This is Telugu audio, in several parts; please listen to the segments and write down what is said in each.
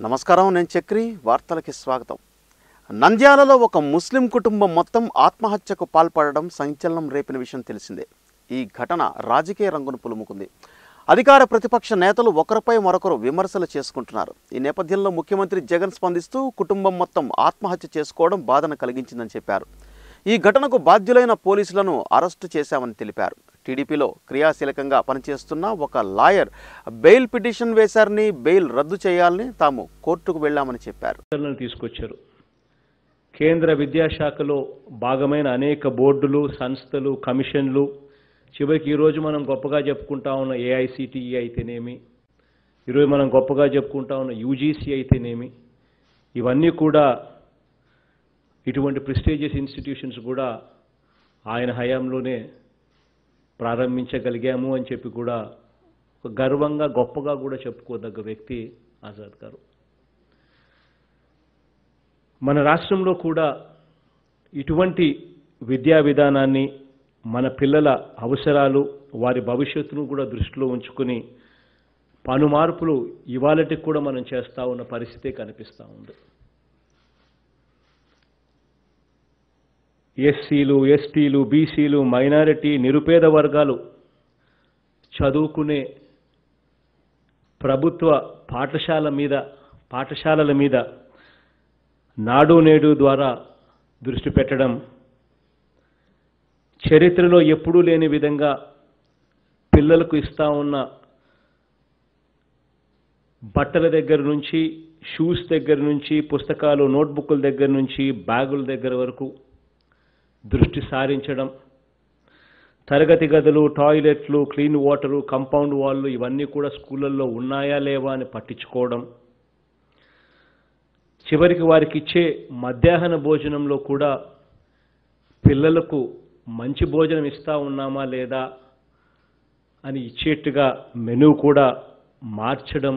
నమస్కారం నేను చక్రి వార్తలకి స్వాగతం నంద్యాలలో ఒక ముస్లిం కుటుంబం మొత్తం ఆత్మహత్యకు పాల్పడడం సంచలనం రేపిన విషయం తెలిసిందే ఈ ఘటన రాజకీయ రంగును పులుముకుంది అధికార ప్రతిపక్ష నేతలు ఒకరిపై మరొకరు విమర్శలు చేసుకుంటున్నారు ఈ నేపథ్యంలో ముఖ్యమంత్రి జగన్ స్పందిస్తూ కుటుంబం మొత్తం ఆత్మహత్య చేసుకోవడం బాధను కలిగించిందని చెప్పారు ఈ ఘటనకు బాధ్యులైన పోలీసులను అరెస్టు చేశామని తెలిపారు టీడీపీలో క్రియాశీలకంగా పనిచేస్తున్న ఒక లాయర్ బెయిల్ పిటిషన్ వేశారని బెయిల్ రద్దు చేయాలని తాము కోర్టుకు వెళ్లామని చెప్పారు సంస్కరణలు తీసుకొచ్చారు కేంద్ర విద్యాశాఖలో భాగమైన అనేక బోర్డులు సంస్థలు కమిషన్లు చివరికి ఈరోజు మనం గొప్పగా చెప్పుకుంటా ఉన్న ఏఐసిటిఈ అయితేనేమి ఈరోజు మనం గొప్పగా చెప్పుకుంటా ఉన్న యూజీసీ అయితేనేమి ఇవన్నీ కూడా ఇటువంటి ప్రెస్టీజియస్ ఇన్స్టిట్యూషన్స్ కూడా ఆయన హయాంలోనే ప్రారంభించగలిగాము అని చెప్పి కూడా ఒక గర్వంగా గొప్పగా కూడా చెప్పుకోదగ్గ వ్యక్తి ఆజాద్ గారు మన రాష్ట్రంలో కూడా ఇటువంటి విద్యా విధానాన్ని మన పిల్లల అవసరాలు వారి భవిష్యత్తును కూడా దృష్టిలో ఉంచుకుని పలు మార్పులు ఇవాళటికి కూడా మనం చేస్తూ ఉన్న పరిస్థితే కనిపిస్తూ ఉంది ఎస్సీలు ఎస్టీలు బీసీలు మైనారిటీ నిరుపేద వర్గాలు చదువుకునే ప్రభుత్వ పాఠశాల మీద పాఠశాలల మీద నాడు నేడు ద్వారా దృష్టి పెట్టడం చరిత్రలో ఎప్పుడూ లేని విధంగా పిల్లలకు ఇస్తా ఉన్న బట్టల దగ్గర నుంచి షూస్ దగ్గర నుంచి పుస్తకాలు నోట్బుక్ల దగ్గర నుంచి బ్యాగుల దగ్గర వరకు దృష్టి సారించడం తరగతి గదులు టాయిలెట్లు క్లీన్ వాటరు కంపౌండ్ వాళ్ళు ఇవన్నీ కూడా స్కూళ్ళల్లో ఉన్నాయా లేవా అని పట్టించుకోవడం చివరికి వారికి ఇచ్చే మధ్యాహ్న భోజనంలో కూడా పిల్లలకు మంచి భోజనం ఇస్తా ఉన్నామా లేదా అని ఇచ్చేట్టుగా మెనూ కూడా మార్చడం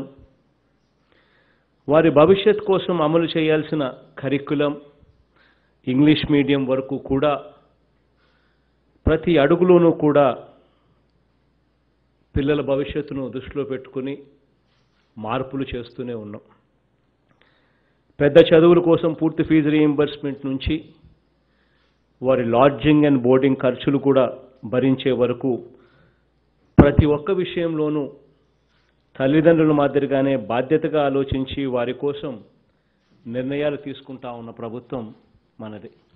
వారి భవిష్యత్ కోసం అమలు చేయాల్సిన కరికులం ఇంగ్లీష్ మీడియం వరకు కూడా ప్రతి అడుగులోనూ కూడా పిల్లల భవిష్యత్తును దృష్టిలో పెట్టుకుని మార్పులు చేస్తూనే ఉన్నాం పెద్ద చదువుల కోసం పూర్తి ఫీజు రీయింబర్స్మెంట్ నుంచి వారి లాడ్జింగ్ అండ్ బోర్డింగ్ ఖర్చులు కూడా భరించే వరకు ప్రతి ఒక్క విషయంలోనూ తల్లిదండ్రుల మాదిరిగానే బాధ్యతగా ఆలోచించి వారి కోసం నిర్ణయాలు తీసుకుంటా ఉన్న ప్రభుత్వం మనది